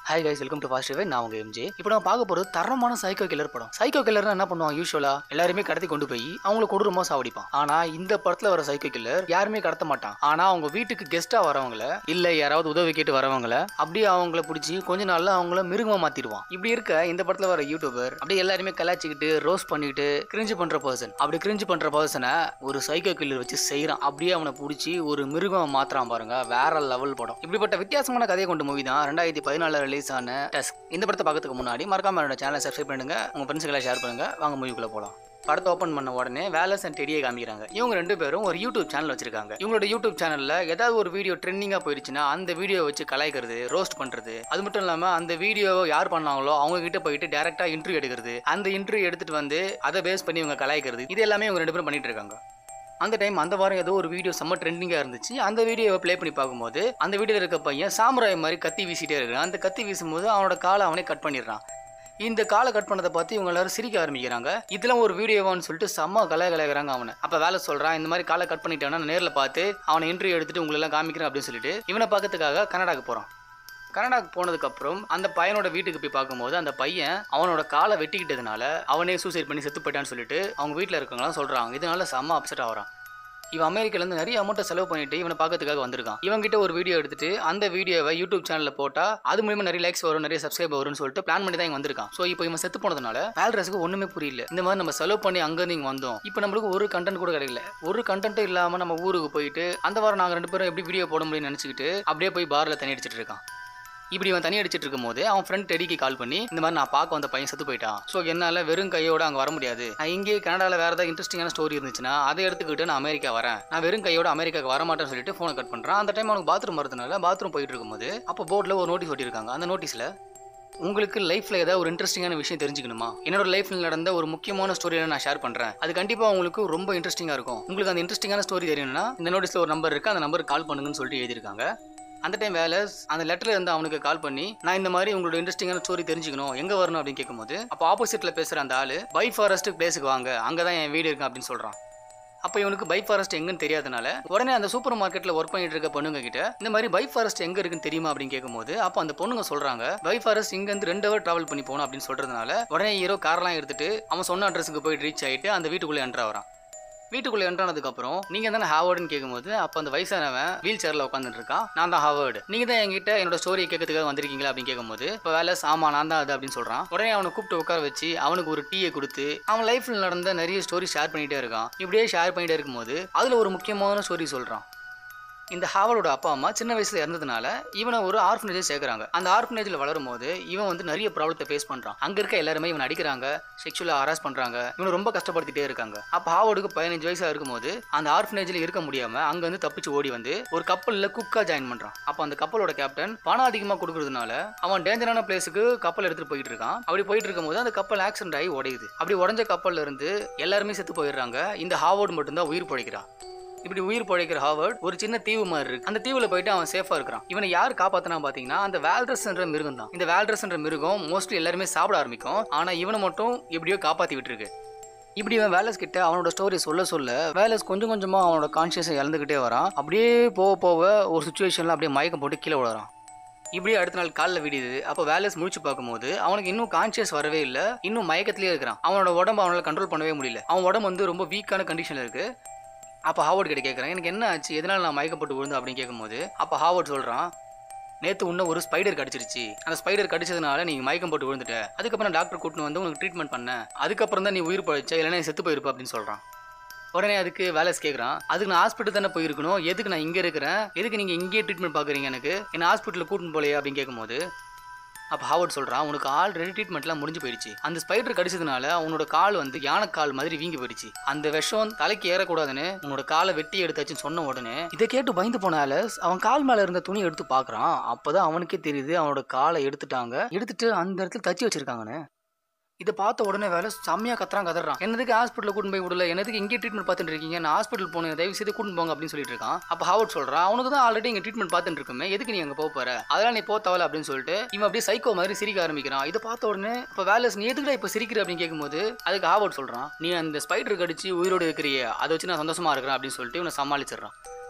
hi guys welcome to fast way நான் உங்க MJ இப்போ நம்ம பார்க்க போறது தரமான சைக்கோ கில்லர் படம் சைக்கோ கில்லர்னா என்ன பண்ணுவாங்க யூஸ்வலா எல்லாருமே கடத்தி கொண்டு போய் அவங்கள கொடூரமா சாவடிப்பான் ஆனா இந்த படத்துல வர சைக்கோ கில்லர் யாருமே கடத்த மாட்டான் ஆனா அவங்க வீட்டுக்கு கெஸ்டா வரவங்கள இல்ல யாராவது உதவி கேட்டு வரவங்கள அப்படியே அவங்கள பிடிச்சி கொஞ்ச நாள்ல அவங்கள மிருகமா மாத்திடுவான் இப்படி இருக்க இந்த படத்துல வர யூடியூபர் அப்படியே எல்லாருமே கலாச்சிக்கிட்டு ரோஸ்ட் பண்ணிட்டு கிரிஞ்சு பண்ற பர்சன் அப்படி கிரிஞ்சு பண்ற பர்சனை ஒரு சைக்கோ கில்லர் வச்சு செய்யறான் அப்படியே அவனை பிடிச்சி ஒரு மிருகம் மாத்துறான் பாருங்க வேற லெவல் படம் இப்படிப்பட்ட வித்தியாசமான கதையை கொண்ட மூவி தான் ரெண்டாயிரத்தி பதினாலுல ரிலீஸ் ஆன டஸ்க் இந்த படத்தை பார்க்கறதுக்கு முன்னாடி மறக்காம என்னோட சேனலை சப்ஸ்கிரைப் பண்ணுங்க உங்க ஃப்ரெண்ட்ஸுகளை ஷேர் பண்ணுங்க வாங்க மூவிக்குள்ள போலாம் படத்தை ஓப்பன் பண்ண உடனே வேலஸ் அண்ட் டெடியை காமிக்கிறாங்க இவங்க ரெண்டு பேரும் ஒரு யூடியூப் சேனல் வச்சிருக்காங்க இவங்களோட யூடியூப் சேனல்ல ஏதாவது ஒரு வீடியோ ட்ரெண்டிங்கா போயிடுச்சுன்னா அந்த வீடியோ வச்சு கலாய்க்கிறது ரோஸ்ட் பண்றது அது மட்டும் இல்லாம அந்த வீடியோ யார் பண்ணாங்களோ அவங்க கிட்ட போயிட்டு டேரக்டா இன்டர்வியூ எடுக்கிறது அந்த இன்டர்வியூ எடுத்துட்டு வந்து அதை பேஸ் பண்ணி இவங்க கலாய்க்கிறது இது எல்லாமே இவங்க ரெண்டு பேரும் பண்ணிட்டு இருக்காங்க அந்த டைம் அந்த வாரம் ஏதோ ஒரு வீடியோ செம்ம ட்ரெண்டிங்காக இருந்துச்சு அந்த வீடியோவை ப்ளே பண்ணி பார்க்கும்போது அந்த வீடியோவில் இருக்க பையன் சாமுராய் மாதிரி கத்தி வீசிட்டே இருக்கிறான் அந்த கத்தி வீசும்போது அவனோட காலை அவனே கட் பண்ணிடுறான் இந்த காலை கட் பண்ணதை பார்த்து இவங்க எல்லாரும் சிரிக்க ஆரம்பிக்கிறாங்க இதெல்லாம் ஒரு வீடியோவான்னு சொல்லிட்டு செம்ம கலை கலைகிறாங்க அவனை அப்போ வேலை சொல்கிறான் இந்த மாதிரி காலை கட் பண்ணிட்டேன்னா நான் நேரில் பார்த்து அவனை இன்டர்வியூ எடுத்துட்டு உங்களெல்லாம் காமிக்கிறேன் அப்படின்னு சொல்லிட்டு இவனை பார்க்கறதுக்காக கனடாக்கு போகிறான் கனடாக்கு போனதுக்கப்புறம் அந்த பையனோட வீட்டுக்கு போய் பார்க்கும்போது அந்த பையன் அவனோட காலை வெட்டிக்கிட்டதுனால அவனே சூசைட் பண்ணி செத்து போயிட்டான்னு சொல்லிட்டு அவங்க வீட்டில் இருக்கவங்களாம் சொல்கிறாங்க இதனால செம்ம அப்செட் ஆகிறான் இவன் அமெரிக்காலேருந்து நிறைய அமௌண்ட்டை செலவு பண்ணிட்டு இவனை பார்க்கறதுக்காக வந்திருக்கான் இவன்கிட்ட ஒரு வீடியோ எடுத்துட்டு அந்த வீடியோவை யூடியூப் சேனலில் போட்டால் அது மூலியமா நிறைய லைக்ஸ் வரும் நிறைய சப்ஸ்கிரைப் வரும்னு சொல்லிட்டு பிளான் பண்ணி தான் இங்க வந்திருக்கான் ஸோ இப்போ இவன் செத்து போனதுனால வேல்ரஸுக்கு ஒன்றுமே புரியல இந்த மாதிரி நம்ம செலவு பண்ணி அங்கேருந்து இங்கே வந்தோம் இப்போ நம்மளுக்கு ஒரு கண்டென்ட் கூட கிடைக்கல ஒரு கண்டென்ட்டும் இல்லாமல் நம்ம ஊருக்கு போயிட்டு அந்த வாரம் நாங்கள் ரெண்டு பேரும் எப்படி வீடியோ போட முடியும்னு நினச்சிக்கிட்டு அப்படியே போய் பாரில் தண்ணி அடிச்சிட்டு இருக்கான் இப்படி அவன் தண்ணி அடிச்சிட்டு இருக்கும்போது அவன் ஃப்ரெண்ட் டெடிக்கு கால் பண்ணி இந்த மாதிரி நான் பார்க்க வந்த பையன் செத்து போயிட்டான் ஸோ என்னால் வெறும் கையோட அங்கே வர முடியாது நான் இங்கே கனடாவில் வேறு ஏதாவது இன்ட்ரெஸ்டிங்கான ஸ்டோரி இருந்துச்சுன்னா அதை எடுத்துக்கிட்டு நான் அமெரிக்கா வரேன் நான் வெறும் கையோட அமெரிக்காக்கு வர மாட்டேன்னு சொல்லிட்டு ஃபோனை கட் பண்ணுறான் அந்த டைம் அவனுக்கு பாத்ரூம் வரதுனால பாத்ரூம் போயிட்டு இருக்கும்போது அப்போ போர்டில் ஒரு நோட்டீஸ் ஒட்டியிருக்காங்க அந்த நோட்டீஸில் உங்களுக்கு லைஃப்ல ஏதாவது ஒரு இன்ட்ரெஸ்டிங்கான விஷயம் தெரிஞ்சுக்கணுமா என்னோட லைஃப்ல நடந்த ஒரு முக்கியமான ஸ்டோரியை நான் ஷேர் பண்றேன் அது கண்டிப்பா உங்களுக்கு ரொம்ப இன்ட்ரெஸ்டிங்கா இருக்கும் உங்களுக்கு அந்த இன்ட்ரெஸ்டிங்கான ஸ்டோரி தெரியணும்னா இந்த நோட்டீஸ்ல ஒரு நம்பர் இருக்கு அந்த நம்பருக்கு கால் பண்ணுங்கன்னு சொல்லிட்டு எழுதியிருக்காங்க அந்த டைம் வேலை அந்த லெட்டர்ல இருந்து அவனுக்கு கால் பண்ணி நான் இந்த மாதிரி உங்களோட இன்ட்ரெஸ்டிங்கான ஸ்டோரி தெரிஞ்சுக்கணும் எங்க வரணும் அப்படின்னு கேட்கும்போது அப்போ ஆப்போசிட்ல பேசுற அந்த ஆளு பை ஃபாரஸ்ட் பிளேஸுக்கு வாங்க அங்கதான் என் வீடு இருக்கு அப்படின்னு சொல்றான் அப்போ இவனுக்கு பை ஃபாரஸ்ட் எங்கன்னு தெரியாதனால உடனே அந்த சூப்பர் மார்க்கெட்ல ஒர்க் பண்ணிட்டு இருக்க பொண்ணுங்க கிட்ட இந்த மாதிரி பை ஃபாரஸ்ட் எங்க இருக்குன்னு தெரியுமா அப்படின்னு கேட்கும்போது அப்போ அந்த பொண்ணுங்க சொல்றாங்க பை ஃபாரஸ்ட் இங்க இருந்து ரெண்டு ஹவர் டிராவல் பண்ணி போகணும் அப்படின்னு சொல்றதுனால உடனே ஹீரோ கார்லாம் எடுத்துட்டு அவன் சொன்ன அட்ரஸுக்கு போயிட்டு ரீச் ஆயிட்டு அந்த வீட்டுக்குள்ள என்ட்ரு வரான் வீட்டுக்குள்ள என்ட்ரானதுக்கு அப்புறம் நீங்க தானே ஹாவர்டுன்னு கேட்கும்போது அப்போ அந்த வயசானவன் வீல் சேர்ல உட்காந்துட்டு இருக்கான் நான் தான் ஹாவர்டு நீங்க தான் என்கிட்ட என்னோட ஸ்டோரியை கேட்கறதுக்காக வந்திருக்கீங்களா அப்படின்னு கேட்கும்போது இப்போ வேலை ஆமா நான் தான் அது அப்படின்னு சொல்றான் உடனே அவனை கூப்பிட்டு உட்கார வச்சு அவனுக்கு ஒரு டீயை கொடுத்து அவன் லைஃப்ல நடந்த நிறைய ஸ்டோரி ஷேர் பண்ணிட்டே இருக்கான் இப்படியே ஷேர் பண்ணிட்டே இருக்கும்போது அதுல ஒரு முக்கியமான ஸ்டோரி சொல்றான் இந்த ஹாவலோட அப்பா அம்மா சின்ன வயசுல இறந்ததுனால இவனை ஒரு ஆர்ஃபனேஜ் சேர்க்குறாங்க அந்த ஆர்ஃபனேஜ்ல வளரும் போது இவன் வந்து நிறைய ப்ராப்ளத்தை ஃபேஸ் பண்றான் அங்க இருக்க எல்லாருமே இவன் அடிக்கிறாங்க செக்ஷுவலா ஹராஸ் பண்றாங்க இவனை ரொம்ப கஷ்டப்படுத்திட்டே இருக்காங்க அப்ப ஹாவர்டுக்கு பதினஞ்சு வயசா இருக்கும்போது அந்த ஆர்ஃபனேஜ்ல இருக்க முடியாம அங்க வந்து தப்பிச்சு ஓடி வந்து ஒரு கப்பல்ல குக்கா ஜாயின் பண்றான் அப்ப அந்த கப்பலோட கேப்டன் பணம் அதிகமா கொடுக்கறதுனால அவன் டேஞ்சரான பிளேஸுக்கு கப்பல் எடுத்துட்டு போயிட்டு இருக்கான் அப்படி போயிட்டு இருக்கும்போது அந்த கப்பல் ஆக்சிடென்ட் ஆகி உடையுது அப்படி உடஞ்ச கப்பல்ல இருந்து எல்லாருமே செத்து போயிடுறாங்க இந்த ஹாவர்டு மட்டும்தான் உயிர் பிழைக்கிறான் இப்படி உயிர் பிழைக்கிற ஹாவர்ட் ஒரு சின்ன தீவு மாதிரி இருக்கு அந்த தீவுல போயிட்டு அவன் சேஃபா இருக்கிறான் இவனை யார் காப்பாத்தினா பாத்தீங்கன்னா அந்த வேல்ட்ரஸ்ன்ற மிருகம் தான் இந்த வேல்ட்ரஸ்ன்ற மிருகம் மோஸ்ட்லி எல்லாருமே சாப்பிட ஆரம்பிக்கும் ஆனா இவனை மட்டும் எப்படியோ காப்பாத்தி விட்டுருக்கு இப்படி இவன் வேலஸ் கிட்ட அவனோட ஸ்டோரி சொல்ல சொல்ல வேலஸ் கொஞ்சம் கொஞ்சமா அவனோட கான்சியஸை இழந்துகிட்டே வரான் அப்படியே போக போக ஒரு சுச்சுவேஷன்ல அப்படியே மயக்கம் போட்டு கீழே விழுறான் இப்படியே அடுத்த நாள் காலில் விடியுது அப்போ வேலஸ் முழிச்சு பார்க்கும்போது அவனுக்கு இன்னும் கான்சியஸ் வரவே இல்லை இன்னும் மயக்கத்திலே இருக்கிறான் அவனோட உடம்பு அவனால கண்ட்ரோல் பண்ணவே முடியல அவன் உடம்பு வந்து ரொம்ப வீக்கான கண்டிஷன்ல இருக்கு அப்போ ஹாவர்ட் கிட்ட கேட்குறேன் எனக்கு என்ன ஆச்சு எதனால நான் மயக்கப்பட்டு விழுந்தேன் அப்படின்னு கேட்கும்போது அப்போ ஹாவர்ட் சொல்கிறான் நேற்று உன்ன ஒரு ஸ்பைடர் கடிச்சிருச்சு அந்த ஸ்பைடர் கடிச்சதுனால நீ மயக்கம் போட்டு விழுந்துட்ட அதுக்கப்புறம் டாக்டர் கூட்டின்னு வந்து உனக்கு ட்ரீட்மெண்ட் பண்ணேன் அதுக்கப்புறம் தான் நீ உயிர் பழைச்ச இல்லைன்னா நீ செத்து போயிருப்ப அப்படின்னு சொல்கிறான் உடனே அதுக்கு வேலைஸ் கேட்குறான் அதுக்கு நான் ஹாஸ்பிட்டல் தானே போயிருக்கணும் எதுக்கு நான் இங்கே இருக்கிறேன் எதுக்கு நீங்கள் இங்கேயே ட்ரீட்மெண்ட் பார்க்குறீங்க எனக்கு என்ன ஹாஸ்பிட்டலில் கூட்டின்னு போலையா அப்படின்னு கேட்கும்போது அப்போ ஹாவர்ட் சொல்கிறான் உனக்கு ஆல்ரெடி ட்ரீட்மெண்ட்லாம் முடிஞ்சு போயிடுச்சு அந்த ஸ்பைடர் கடிச்சதுனால உன்னோட கால் வந்து யானைக்கால் மாதிரி வீங்கி போயிடுச்சு அந்த விஷம் தலைக்கு ஏறக்கூடாதுன்னு உன்னோட காலை வெட்டி எடுத்தாச்சுன்னு சொன்ன உடனே இதை கேட்டு பயந்து போன ஆலஸ் அவன் கால் மேலே இருந்த துணி எடுத்து பார்க்குறான் அப்போதான் அவனுக்கே தெரியுது அவனோட காலை எடுத்துட்டாங்க எடுத்துட்டு அந்த இடத்துல தச்சு வச்சிருக்காங்கன்னு இதை பார்த்த உடனே வேலை செம்மையா கத்துறான் கதறான் என்னதுக்கு ஹாஸ்பிட்டல் கூட்டு போய் விடல என்னதுக்கு இங்கே ட்ரீட்மெண்ட் பார்த்துட்டு இருக்கீங்க நான் ஹாஸ்பிட்டல் போனேன் தயவு செய்து கூட்டு போங்க அப்படின்னு சொல்லிட்டு இருக்கான் அப்போ ஹாவர்ட் சொல்றான் அவனுக்கு தான் ஆல்ரெடி இங்கே ட்ரீட்மெண்ட் பார்த்துட்டு இருக்குமே எதுக்கு நீ அங்கே போக போற அதெல்லாம் நீ போ தவல அப்படின்னு சொல்லிட்டு இவன் அப்படியே சைக்கோ மாதிரி சிரிக்க ஆரம்பிக்கிறான் இதை பார்த்த உடனே இப்போ வேலஸ் நீ எதுக்குடா இப்போ சிரிக்கிற அப்படின்னு கேட்கும்போது அதுக்கு ஹாவர்ட் சொல்றான் நீ அந்த ஸ்பைடர் கடிச்சு உயிரோடு இருக்கிறியே அதை வச்சு நான் சந்தோஷமா இருக்கிறேன் அப்படின்னு சொல்லிட்டு இவனை சமாளிச்சிடுறான்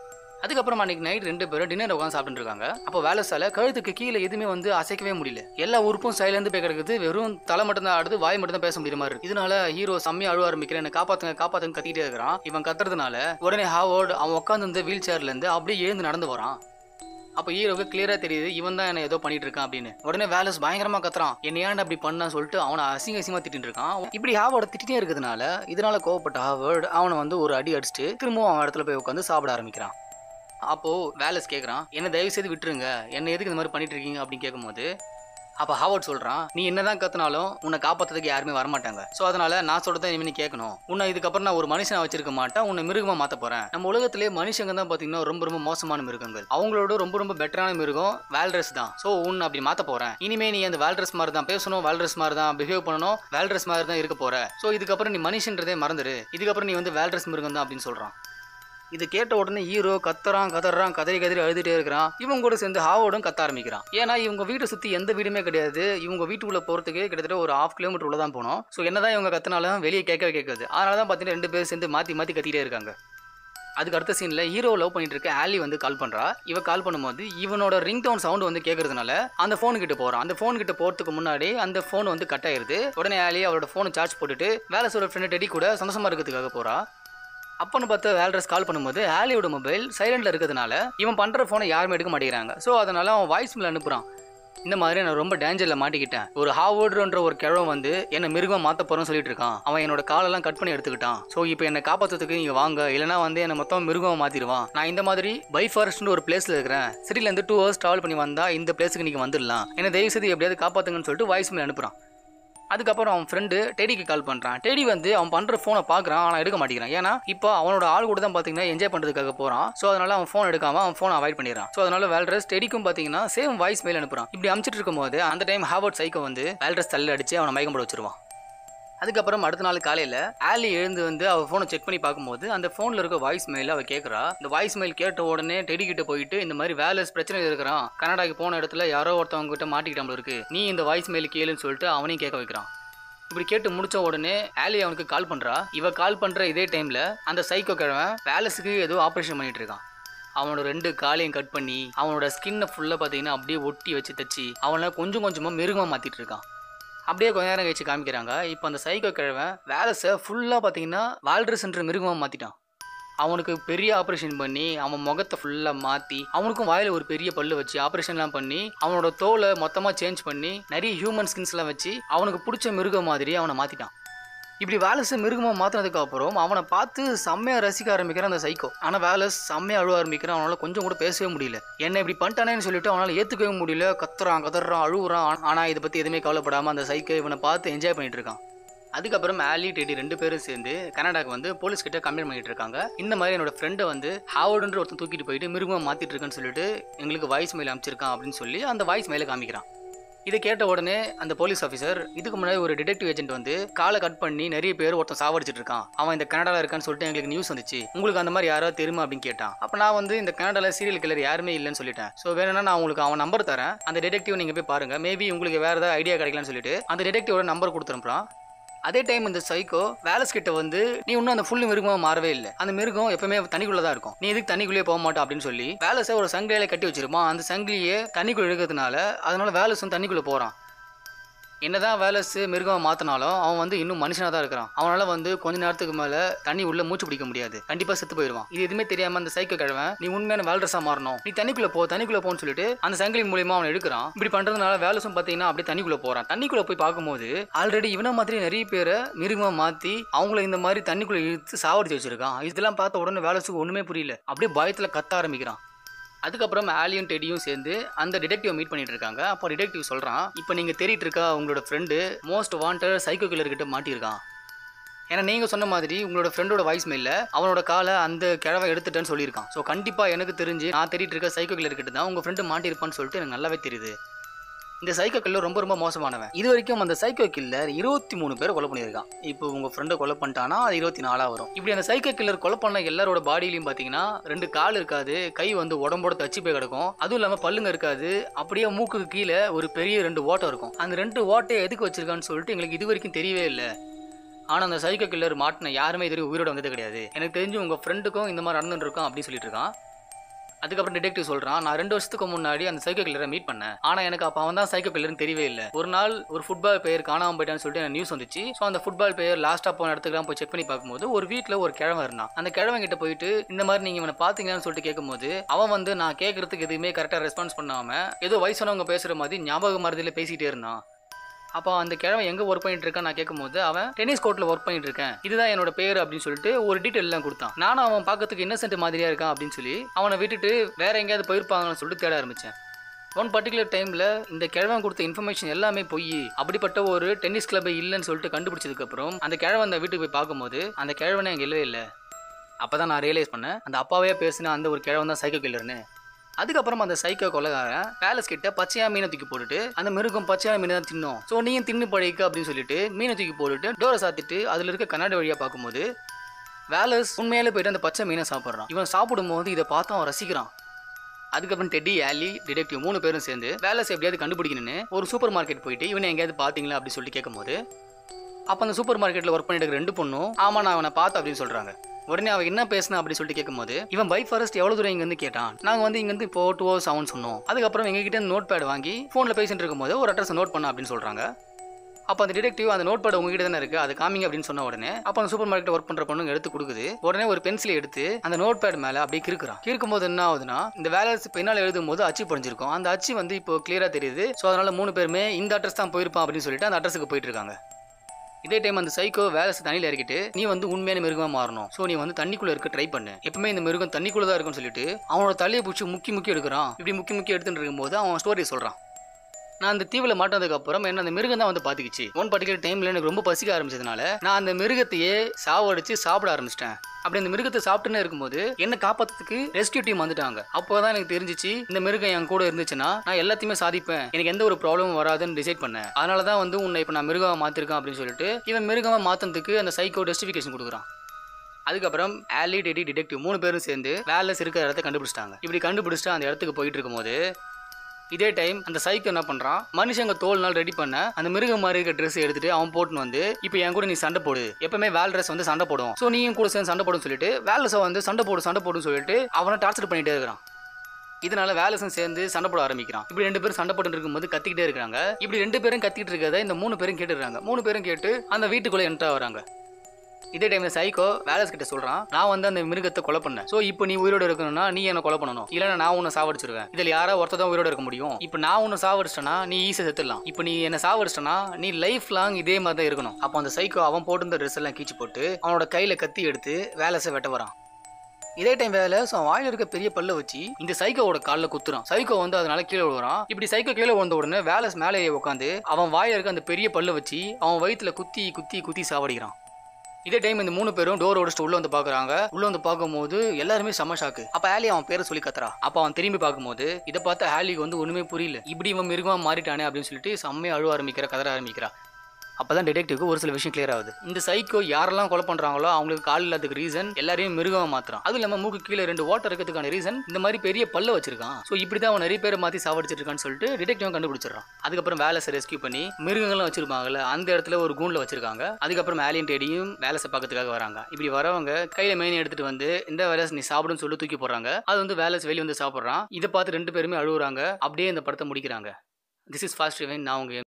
அதுக்கப்புறம் அன்னைக்கு நைட் ரெண்டு பேரும் டின்னர் உட்காந்து சாப்பிட்டு இருக்காங்க அப்போ வேலஸால கழுத்துக்கு கீழே எதுவுமே வந்து அசைக்கவே முடியல எல்லா உறுப்பும் சைலேருந்து போய் கிடக்குது வெறும் தலை மட்டும் தான் ஆடுது வாய் மட்டும் தான் பேச முடியுற மாதிரி இருக்கு இதனால ஹீரோ செம்மையா அழுவ ஆரம்பிக்கிறேன் என்ன காப்பாத்துங்க காப்பாத்துங்க கத்திட்டே இருக்கிறான் இவன் கத்துறதுனால உடனே ஹாவோர்டு அவன் உட்காந்து இருந்த வீல் சேர்ல இருந்து அப்படியே எழுந்து நடந்து வரான் அப்போ ஹீரோவுக்கு கிளியரா தெரியுது இவன் தான் என்ன ஏதோ பண்ணிட்டு இருக்கான் அப்படின்னு உடனே வேலஸ் பயங்கரமா கத்துறான் என்ன ஏன்டா அப்படி பண்ணா சொல்லிட்டு அவனை அசிங்க அசிங்கமா திட்டிட்டு இருக்கான் இப்படி ஹாவோட திட்டிட்டே இருக்கிறதுனால இதனால கோவப்பட்ட ஹாவர்டு அவனை வந்து ஒரு அடி அடிச்சுட்டு திரும்பவும் அவன் இடத்துல போய் உட்காந்து சாப்பிட ஆரம்பிக்கிறான் அப்போ வேலஸ் கேட்குறான் என்ன தயவு செய்து விட்டுருங்க என்ன எதுக்கு இந்த மாதிரி பண்ணிட்டு இருக்கீங்க அப்படின்னு கேட்கும்போது அப்போ ஹாவர்ட் சொல்றான் நீ என்னதான் கத்துனாலும் உன்னை காப்பாத்துறதுக்கு யாருமே வரமாட்டாங்க ஸோ அதனால நான் சொல்றதை இனிமே நீ கேட்கணும் உன்னை இதுக்கப்புறம் நான் ஒரு மனுஷனை வச்சிருக்க மாட்டேன் உன்னை மிருகமா மாத்த போறேன் நம்ம உலகத்திலே மனுஷங்க தான் பாத்தீங்கன்னா ரொம்ப ரொம்ப மோசமான மிருகங்கள் அவங்களோட ரொம்ப ரொம்ப பெட்டரான மிருகம் வேல்ட்ரஸ் தான் ஸோ உன்னை அப்படி மாத்த போறேன் இனிமே நீ அந்த வேல்ட்ரஸ் மாதிரி தான் பேசணும் வேல்ட்ரஸ் மாதிரி தான் பிஹேவ் பண்ணணும் வேல்ட்ரஸ் மாதிரி தான் இருக்க போற ஸோ இதுக்கப்புறம் நீ மனுஷன்றதே மறந்துடு இதுக்கப்புறம் நீ வந்து வேல்ட்ரஸ் மிருகம் தான் அப்படின்னு சொல்றான் இது கேட்ட உடனே ஹீரோ கத்துறான் கதறான் கதறி கதறி அழுதுட்டே இருக்கிறான் இவங்க கூட சேர்ந்து ஹாவோடும் கத்த ஆரம்பிக்கிறான் ஏன்னா இவங்க வீட்டை சுத்தி எந்த வீடுமே கிடையாது இவங்க வீட்டுக்குள்ள போறதுக்கு கிட்டத்தட்ட ஒரு ஹாஃப் கிலோமீட்டர் உள்ள தான் போனோம் ஸோ என்னதான் இவங்க கத்தினாலும் வெளியே கேட்கவே கேட்காது அதனால தான் பார்த்தீங்கன்னா ரெண்டு பேரும் சேர்ந்து மாத்தி மாத்தி கத்திட்டே இருக்காங்க அதுக்கு அடுத்த சீன்ல ஹீரோ லவ் பண்ணிட்டு இருக்க ஆலி வந்து கால் பண்றா இவ கால் பண்ணும்போது இவனோட ரிங் டவுன் சவுண்ட் வந்து கேட்கறதுனால அந்த ஃபோன் கிட்ட போறான் அந்த ஃபோன் கிட்ட போறதுக்கு முன்னாடி அந்த ஃபோன் வந்து கட் ஆயிருது உடனே ஆலி அவரோட ஃபோனை சார்ஜ் போட்டுட்டு வேலை சொல்ற ஃப்ரெண்ட் டெடி கூட சந்தோஷமா இருக்கிறதுக்காக போறா அப்பன்னு பார்த்து வேல்ட்ரஸ் கால் பண்ணும்போது ஆலியோட மொபைல் சைலண்ட்ல இருக்கிறதுனால இவன் பண்ற ஃபோனை யாருமே எடுக்க மாட்டேங்கிறாங்க ஸோ அதனால அவன் வாய்ஸ் மேல அனுப்புறான் இந்த மாதிரி நான் ரொம்ப டேஞ்சர்ல மாட்டிக்கிட்டேன் ஒரு ஹாவோர்டுன்ற ஒரு கிழவன் வந்து என்ன மிருகம் மாத்த போறோம்னு சொல்லிட்டு இருக்கான் அவன் என்னோட காலெல்லாம் கட் பண்ணி எடுத்துக்கிட்டான் ஸோ இப்போ என்னை காப்பாத்துறதுக்கு நீங்க வாங்க இல்லைனா வந்து என்ன மொத்தம் மிருகம் மாத்திடுவான் நான் இந்த மாதிரி பை ஃபாரஸ்ட்னு ஒரு பிளேஸ்ல இருக்கிறேன் சிட்டில இருந்து டூ ஹவர்ஸ் டிராவல் பண்ணி வந்தா இந்த பிளேஸுக்கு நீங்க வந்துடலாம் என்ன தயவு செய்து எப்படியாவது காப்பாத்துங்கன்னு சொல்லிட்டு வாய்ஸ் மேல அனுப்புறான் அதுக்கப்புறம் அவன் ஃப்ரெண்டு டெடிக்கு கால் பண்ணுறான் டெடி வந்து அவன் பண்ணுற ஃபோனை பார்க்குறான் ஆனால் எடுக்க மாட்டேங்கிறான் ஏன்னா இப்போ அவனோட ஆள் கூட தான் பார்த்தீங்கன்னா என்ஜாய் பண்ணுறதுக்காக போகிறான் ஸோ அதனால அவன் ஃபோன் எடுக்காம அவன் ஃபோன் அவாய்ட் பண்ணிடுறான் ஸோ அதனால வேல்ட்ரஸ் டெடிக்கும் பார்த்தீங்கன்னா சேம் வாய்ஸ் மெயில் அனுப்புறான் இப்படி அனுப்பிச்சிட்டு இருக்கும்போது அந்த டைம் ஹாவர்ட் சைக்கோ வந்து வேல்ட்ரஸ் தள்ள அடிச்சு அவனை மயக்கம் போட வச்சிருவான் அதுக்கப்புறம் அடுத்த நாள் காலையில் ஆலி எழுந்து வந்து அவள் ஃபோனை செக் பண்ணி பார்க்கும்போது அந்த ஃபோனில் இருக்க வாய்ஸ் மெயில் அவள் கேட்குறா இந்த வாய்ஸ் மெயில் கேட்ட உடனே டெடி கிட்ட போயிட்டு இந்த மாதிரி வேலஸ் பிரச்சனை இருக்கிறான் கனடாக்கு போன இடத்துல யாரோ ஒருத்தவங்க கிட்ட மாட்டிக்கிட்டாமல் இருக்கு நீ இந்த வாய்ஸ் மெயில் கேளுன்னு சொல்லிட்டு அவனையும் கேட்க வைக்கிறான் இப்படி கேட்டு முடிச்ச உடனே ஆலி அவனுக்கு கால் பண்றா இவ கால் பண்ற இதே டைம்ல அந்த சைக்கோ கிழவன் வேலஸுக்கு ஏதோ ஆப்ரேஷன் பண்ணிட்டு இருக்கான் அவனோட ரெண்டு காலையும் கட் பண்ணி அவனோட ஸ்கின்னை ஃபுல்லாக பார்த்தீங்கன்னா அப்படியே ஒட்டி வச்சு தச்சு அவனை கொஞ்சம் கொஞ்சமாக மிருகமாக மாற்றிட்டு இருக்கான் அப்படியே கொஞ்ச நேரம் கழிச்சு காமிக்கிறாங்க இப்போ அந்த சைக்கோ கிழவன் வேலஸை ஃபுல்லாக பார்த்தீங்கன்னா வால்ட்ரஸ்ன்ற மிருகமாக மாற்றிட்டான் அவனுக்கு பெரிய ஆப்ரேஷன் பண்ணி அவன் முகத்தை ஃபுல்லாக மாற்றி அவனுக்கும் வாயில் ஒரு பெரிய பல்லு வச்சு ஆப்ரேஷன்லாம் பண்ணி அவனோட தோலை மொத்தமாக சேஞ்ச் பண்ணி நிறைய ஹியூமன் ஸ்கின்ஸ்லாம் வச்சு அவனுக்கு பிடிச்ச மிருகம் மாதிரி அவனை மாற்றிட்டான் இப்படி வேலஸ் மிருகமாக மாற்றினதுக்கு அப்புறம் அவனை பார்த்து செம்மையாக ரசிக்க ஆரம்பிக்கிறான் அந்த சைக்கோ ஆனால் வேலஸ் செம்மையாக அழுவ ஆரம்பிக்கிறான் அவனால் கொஞ்சம் கூட பேசவே முடியல என்ன இப்படி பண்ணிட்டானேன்னு சொல்லிட்டு அவனால் ஏற்றுக்கவே முடியல கத்துறான் கதறான் அழுகுறான் ஆனால் இதை பற்றி எதுவுமே கவலைப்படாமல் அந்த சைக்கோ இவனை பார்த்து என்ஜாய் பண்ணிட்டு இருக்கான் அதுக்கப்புறம் ஆலி டெடி ரெண்டு பேரும் சேர்ந்து கனடாக்கு வந்து போலீஸ் கிட்ட கம்ப்ளைண்ட் பண்ணிட்டு இருக்காங்க இந்த மாதிரி என்னோட ஃப்ரெண்டை வந்து ஹாவர்டுன்ற ஒருத்தன் தூக்கிட்டு போயிட்டு மிருகமாக மாத்திட்டு இருக்கேன்னு சொல்லிட்டு எங்களுக்கு வாய்ஸ் மெயில் அமைச்சிருக்கான் அப்படின்னு சொல்லி அந்த வாய்ஸ் மெயில காமிக்கிறான் இதை கேட்ட உடனே அந்த போலீஸ் ஆஃபீஸர் இதுக்கு முன்னாடி ஒரு டிடெக்டிவ் ஏஜென்ட் வந்து காலை கட் பண்ணி நிறைய பேர் ஒருத்தன் சாவடிச்சிட்டு இருக்கான் அவன் இந்த கனடால இருக்கான்னு சொல்லிட்டு எங்களுக்கு நியூஸ் வந்துச்சு உங்களுக்கு அந்த மாதிரி யாராவது தெரியுமா அப்படின்னு கேட்டான் அப்ப நான் வந்து இந்த கனடால சீரியல் கில்லர் யாருமே இல்லைன்னு சொல்லிட்டேன் ஸோ வேணும்னா நான் உங்களுக்கு அவன் நம்பர் தரேன் அந்த டிடெக்டிவ் நீங்க போய் பாருங்க மேபி உங்களுக்கு வேற ஏதாவது ஐடியா கிடைக்கலாம்னு சொல்லிட்டு அந்த டிடெக்டிவோட நம்பர் கொடுத்துருப்பான் அதே டைம் இந்த சைக்கோ வேலஸ் கிட்ட வந்து நீ இன்னும் அந்த ஃபுல் மிருகமா மாறவே இல்லை அந்த மிருகம் எப்பவுமே தண்ணிக்குள்ள தான் இருக்கும் நீ எதுக்கு தண்ணிக்குள்ளேயே போக மாட்டோம் அப்படின்னு சொல்லி வேலஸை ஒரு சங்கிலியில கட்டி வச்சிருப்பான் அந்த சங்கிலியே தண்ணிக்குள்ள இருக்கிறதுனால அதனால வேலஸும் தண்ணிக்குள்ள போறான் என்னதான் வேலஸ் மிருகம் மாத்தினாலும் அவன் வந்து இன்னும் மனுஷனா தான் இருக்கிறான் அவனால வந்து கொஞ்ச நேரத்துக்கு மேல தண்ணி உள்ள மூச்சு பிடிக்க முடியாது கண்டிப்பா செத்து போயிடுவான் இது எதுவுமே தெரியாம அந்த சைக்கோ கிழவன் நீ உண்மையான வேல்ட்ரஸா மாறணும் நீ தண்ணிக்குள்ள போ தண்ணிக்குள்ள போன்னு சொல்லிட்டு அந்த சங்கிலி மூலியமா அவன் எடுக்கிறான் இப்படி பண்றதுனால வேலஸும் பாத்தீங்கன்னா அப்படியே தண்ணிக்குள்ள போறான் தண்ணிக்குள்ள போய் பார்க்கும்போது ஆல்ரெடி இவன மாதிரி நிறைய பேரை மிருகமா மாத்தி அவங்கள இந்த மாதிரி தண்ணிக்குள்ள இழுத்து சாவடிச்சு வச்சிருக்கான் இதெல்லாம் பார்த்த உடனே வேலஸுக்கு ஒண்ணுமே புரியல அப்படியே பயத்துல கத்த ஆரம்பிக்கிறான் அதுக்கப்புறம் ஆலியும் டெடியும் சேர்ந்து அந்த டிடெக்டிவ் மீட் பண்ணிட்டு இருக்காங்க அப்போ டிடெக்டிவ் சொல்றான் இப்போ நீங்க தேடிட்டு இருக்க உங்களோட friend most wanted psycho killer கிட்ட மாட்டியிருக்கான் ஏன்னா நீங்க சொன்ன மாதிரி உங்களோட ஃப்ரெண்டோட வாய்ஸ் மெயில அவனோட காலை அந்த கிழவை எடுத்துட்டேன்னு சொல்லியிருக்கான் ஸோ கண்டிப்பா எனக்கு தெரிஞ்சு நான் தேடிட்டு இருக்க சைக்கோ கில்லர் கிட்ட தான் உங்க ஃப்ரெண்டு மாட்டியிருப்பான்னு சொல்லிட்டு எனக்கு நல்லாவே தெரியுது இந்த சைக்கோ கில்லர் ரொம்ப ரொம்ப மோசமானவன் இது வரைக்கும் அந்த சைக்கோ கில்லர் இருபத்தி மூணு பேர் கொலை பண்ணியிருக்கான் இப்போ உங்க ஃப்ரெண்டை கொலை பண்ணிட்டானா அது இருபத்தி நாலா வரும் இப்படி அந்த சைக்கோ கில்லர் கொலை பண்ண எல்லாரோட பாடியிலையும் பாத்தீங்கன்னா ரெண்டு கால் இருக்காது கை வந்து உடம்போட தச்சு போய் கிடக்கும் அதுவும் இல்லாம பல்லுங்க இருக்காது அப்படியே மூக்குக்கு கீழே ஒரு பெரிய ரெண்டு ஓட்டம் இருக்கும் அந்த ரெண்டு ஓட்டையை எதுக்கு வச்சிருக்கான்னு சொல்லிட்டு எங்களுக்கு இது வரைக்கும் தெரியவே இல்லை ஆனா அந்த சைக்கோ கில்லர் மாட்டின யாருமே இது வரைக்கும் உயிரோட வந்தது கிடையாது எனக்கு தெரிஞ்சு உங்க ஃப்ரெண்டுக்கும் இந்த மாதிரி நடந்துட்டு இருக்கோம் அப்படின்னு சொல்லிட்டு இருக்கான் அதுக்கப்புறம் டிடெக்டிவ் சொல்றான் நான் ரெண்டு வருஷத்துக்கு முன்னாடி அந்த சைக்கோ கில்லரை மீட் பண்ணேன் ஆனா எனக்கு அப்ப அவன் தான் சைக்கோ கில்லர்னு தெரியவே இல்லை ஒரு நாள் ஒரு ஃபுட்பால் பிளேயர் காணாம போயிட்டான்னு சொல்லிட்டு எனக்கு நியூஸ் வந்துச்சு ஸோ அந்த ஃபுட்பால் பிளேயர் லாஸ்டா போன இடத்துக்குலாம் போய் செக் பண்ணி பார்க்கும்போது ஒரு வீட்டில் ஒரு கிழவன் இருந்தான் அந்த கிழவன் கிட்ட போயிட்டு இந்த மாதிரி நீங்க இவனை பாத்தீங்கன்னு சொல்லிட்டு கேட்கும்போது அவன் வந்து நான் கேட்கறதுக்கு எதுவுமே கரெக்டா ரெஸ்பான்ஸ் பண்ணாம ஏதோ வயசானவங்க பேசுற மாதிரி ஞாபக மருதியில பேசிட்டே இருந்தான் அப்போ அந்த கிழவன் எங்கே ஒர்க் பண்ணிட்டு இருக்கான் நான் கேட்கும்போது அவன் டென்னிஸ் கோர்ட்டில் ஒர்க் பண்ணிட்டு இருக்கேன் இதுதான் என்னோட பேர் அப்படின்னு சொல்லிட்டு ஒரு டீட்டெயில் எல்லாம் கொடுத்தான் நானும் அவன் பார்க்கறதுக்கு இன்னசென்ட் மாதிரியா இருக்கான் அப்படின்னு சொல்லி அவனை விட்டுட்டு வேற எங்கேயாவது போயிருப்பாங்கன்னு சொல்லிட்டு தேட ஆரம்பிச்சேன் ஒன் பர்டிகுலர் டைமில் இந்த கிழவன் கொடுத்த இன்ஃபர்மேஷன் எல்லாமே பொய் அப்படிப்பட்ட ஒரு டென்னிஸ் கிளப் இல்லைன்னு சொல்லிட்டு கண்டுபிடிச்சதுக்கப்புறம் அந்த கிழவன் அந்த வீட்டுக்கு போய் பார்க்கும்போது அந்த கிழவனே அங்கே இல்லவே இல்லை அப்போ தான் நான் ரியலைஸ் பண்ணேன் அந்த அப்பாவே பேசின அந்த ஒரு கிழவன் தான் சைக்கோ கில்லர்னு அதுக்கப்புறம் அந்த சைக்கோ கொலகாரன் பேலஸ் கிட்ட பச்சையா மீனை தூக்கி போட்டுட்டு அந்த மிருகம் பச்சையா மீனை தான் தின்னும் ஸோ நீயும் தின்னு பழகிக்க அப்படின்னு சொல்லிட்டு மீனை தூக்கி போட்டுட்டு டோரை சாத்திட்டு அதுல இருக்க கண்ணாடி வழியா பார்க்கும்போது வேலஸ் உண்மையிலே போயிட்டு அந்த பச்சை மீனை சாப்பிட்றான் இவன் சாப்பிடும்போது இதை பார்த்து அவன் ரசிக்கிறான் அதுக்கப்புறம் டெட்டி ஆலி டிடெக்டிவ் மூணு பேரும் சேர்ந்து வேலஸ் எப்படியாவது கண்டுபிடிக்கணும்னு ஒரு சூப்பர் மார்க்கெட் போயிட்டு இவனை எங்கேயாவது பார்த்தீங்களா அப்படின்னு சொல்லிட்டு கேட்கும்போது அப்போ அந்த சூப்பர் மார்க்கெட்டில் ஒர்க் பண்ணிட்டு இருக்க ரெண்டு பொண்ணும் ஆமா நான் அவனை பார்த்தேன் அப்படின்னு சொல்றாங்க உடனே அவன் என்ன பேசினா அப்படின்னு சொல்லிட்டு கேட்கும்போது இவன் பைக் ஃபாரஸ்ட் எவ்வளவு தூரம் இங்க வந்து கேட்டான் நாங்க வந்து இங்க இருந்து இப்போ டூ ஹவர்ஸ் ஆகும்னு சொன்னோம் அதுக்கப்புறம் எங்க கிட்ட நோட் பேட் வாங்கி போன்ல பேசிட்டு இருக்கும்போது ஒரு அட்ரஸ் நோட் பண்ண அப்படின்னு சொல்றாங்க அப்போ அந்த டிடெக்டிவ் அந்த நோட் பேட் உங்ககிட்ட தானே இருக்கு அது காமிங்க அப்படின்னு சொன்ன உடனே அப்போ அந்த சூப்பர் மார்க்கெட் ஒர்க் பண்ற பொண்ணுங்க எடுத்து கொடுக்குது உடனே ஒரு பென்சிலை எடுத்து அந்த நோட் பேட் மேல அப்படியே கிறுக்குறான் கிறுக்கும் போது என்ன ஆகுதுன்னா இந்த வேலை பின்னால் எழுதும் போது அச்சு படிஞ்சிருக்கும் அந்த அச்சு வந்து இப்போ கிளியரா தெரியுது ஸோ அதனால மூணு பேருமே இந்த அட்ரஸ் தான் போயிருப்பான் அப்படின்னு சொல்லிட்டு அந்த அட்ரஸுக்கு போயிட்டு இருக்காங்க இதே டைம் அந்த சைக்கோ வேலை தண்ணியில் இறக்கிட்டு நீ வந்து உண்மையான மிருகமா மாறணும் ஸோ நீ வந்து தண்ணிக்குள்ள இருக்க ட்ரை பண்ணு எப்பவுமே இந்த மிருகம் தண்ணிக்குள்ள தான் இருக்கும்னு சொல்லிட்டு அவனோட தலையை பிடிச்சி முக்கி முக்கி எடுக்கிறான் இப்படி முக்கி முக்கி எடுத்துட்டு இருக்கும்போது அவன் ஸ்டோரி சொல்றான் நான் அந்த தீவில் மாட்டினதுக்கு அப்புறம் என்ன அந்த மிருகம் தான் வந்து பாத்துக்கிச்சு ஒன் பர்டிகுலர் டைம்ல எனக்கு ரொம்ப பசிக்க ஆரம்பிச்சதுனால நான் அந்த மிருகத்தையே சாவடிச்சு சாப்பிட ஆரம்பிச்சிட்டேன் அப்படி அந்த மிருகத்தை சாப்பிட்டுன்னு இருக்கும்போது என்ன காப்பாத்துறதுக்கு ரெஸ்கியூ டீம் வந்துட்டாங்க அப்போதான் எனக்கு தெரிஞ்சிச்சு இந்த மிருகம் என் கூட இருந்துச்சுன்னா நான் எல்லாத்தையுமே சாதிப்பேன் எனக்கு எந்த ஒரு ப்ராப்ளமும் வராதுன்னு டிசைட் பண்ணேன் அதனால தான் வந்து உன்னை இப்போ நான் மிருகமா மாத்திருக்கேன் அப்படின்னு சொல்லிட்டு இவன் மிருகமா மாத்தினதுக்கு அந்த சைக்கோ டெஸ்டிஃபிகேஷன் கொடுக்குறான் அதுக்கப்புறம் ஆலி டெடி டிடெக்டிவ் மூணு பேரும் சேர்ந்து வேலஸ் இருக்கிற இடத்த கண்டுபிடிச்சிட்டாங்க இப்படி கண்டுபிடிச்சிட்டு அந்த இடத்துக்கு போயிட்டு இருக்கும்போது இதே டைம் அந்த சைக்கோ என்ன பண்றான் மனுஷங்க தோல் நாள் ரெடி பண்ண அந்த மிருகம் மாதிரி இருக்க ட்ரெஸ் எடுத்துட்டு அவன் போட்டுன்னு வந்து இப்போ என் கூட நீ சண்டை போடு எப்பவுமே வேல் ட்ரெஸ் வந்து சண்டை போடும் ஸோ நீயும் கூட சேர்ந்து சண்டை போடுன்னு சொல்லிட்டு வேலஸை வந்து சண்டை போடு சண்டை போடுன்னு சொல்லிட்டு அவனை டார்ச்சர் பண்ணிட்டே இருக்கிறான் இதனால வேலஸும் சேர்ந்து சண்டை போட ஆரம்பிக்கிறான் இப்படி ரெண்டு பேரும் சண்டை போட்டு இருக்கும்போது கத்திக்கிட்டே இருக்காங்க இப்படி ரெண்டு பேரும் கத்திட்டு இருக்கதை இந்த மூணு பேரும் கேட்டுறாங்க மூணு பேரும் கேட்டு அந்த வீட்டுக்குள்ள என்ட்ரா வராங்க இதே டைம்ல சைக்கோ வேலஸ் கிட்ட சொல்றான் நான் வந்து அந்த மிருகத்தை கொலை பண்ணேன் சோ இப்போ நீ உயிரோட இருக்கணும்னா நீ என்ன கொலை பண்ணணும் இல்லைன்னா நான் உன்னை சாவடிச்சிருவேன் இதுல யாரா ஒருத்தர் தான் உயிரோட இருக்க முடியும் இப்போ நான் உன்னை சாவடிச்சிட்டேன்னா நீ ஈஸியா செத்துடலாம் இப்போ நீ என்ன சாவடிச்சிட்டனா நீ லைஃப் லாங் இதே மாதிரி தான் இருக்கணும் அப்போ அந்த சைக்கோ அவன் போட்டிருந்த ட்ரெஸ் எல்லாம் கீச்சு போட்டு அவனோட கையில கத்தி எடுத்து வேலஸை வெட்ட வரான் இதே டைம் வேலை ஸோ வாயில இருக்க பெரிய பல்ல வச்சு இந்த சைக்கோவோட காலில் குத்துறான் சைக்கோ வந்து அதனால கீழே விழுறான் இப்படி சைக்கோ கீழே விழுந்த உடனே வேலஸ் மேலே உட்காந்து அவன் வாயில இருக்க அந்த பெரிய பல்ல வச்சு அவன் வயித்துல குத்தி குத்தி குத்தி சாவடிக்கிறான் இதே டைம் இந்த மூணு பேரும் டோர் உடச்சிட்டு உள்ள வந்து பாக்குறாங்க உள்ள வந்து பார்க்கும்போது எல்லாருமே செம ஷாக்கு அப்ப ஆலி அவன் பேரை சொல்லி கத்துறா அப்ப அவன் திரும்பி பார்க்கும்போது இதை பார்த்து ஆலிக்கு வந்து ஒண்ணுமே புரியல இப்படி இவன் மிருகமா மாறிட்டானே அப்படின்னு சொல்லிட்டு செம்மையா அழுவ ஆரம்பிக்கிற கதற ஆரம்பிக்கிறா அப்பதான் டிடெக்டிவ்க்கு ஒரு சில விஷயம் கிளியர் ஆகுது இந்த சைக்கோ யாரெல்லாம் கொலை பண்றாங்களோ அவங்களுக்கு கால் இல்லாததுக்கு ரீசன் எல்லாரையும் மிருகமா மாத்துறான் அது இல்லாம மூக்கு கீழே ரெண்டு ஓட்டர் இருக்கிறதுக்கான ரீசன் இந்த மாதிரி பெரிய பல்ல வச்சிருக்கான் ஸோ இப்படிதான் அவன் நிறைய பேரை மாத்தி சாவடிச்சிட்டு இருக்கான்னு சொல்லிட்டு டிடெக்டிவ் கண்டுபிடிச்சிடறான் அதுக்கப்புறம் வேலஸை ரெஸ்கியூ பண்ணி மிருகங்கள்லாம் வச்சிருப்பாங்கல்ல அந்த இடத்துல ஒரு கூண்டில் வச்சிருக்காங்க அதுக்கப்புறம் ஆலியன் டேடியும் வேலஸை பார்க்கறதுக்காக வராங்க இப்படி வரவங்க கையில மெயின் எடுத்துட்டு வந்து இந்த வேலஸ் நீ சாப்பிடுன்னு சொல்லி தூக்கி போடுறாங்க அது வந்து வேலஸ் வெளியே வந்து சாப்பிட்றான் இதை பார்த்து ரெண்டு பேருமே அழுகுறாங்க அப்படியே இந்த படத்தை முடிக்கிறாங்க திஸ் இஸ் ஃபாஸ்ட் ரிவைன் நான் உங்க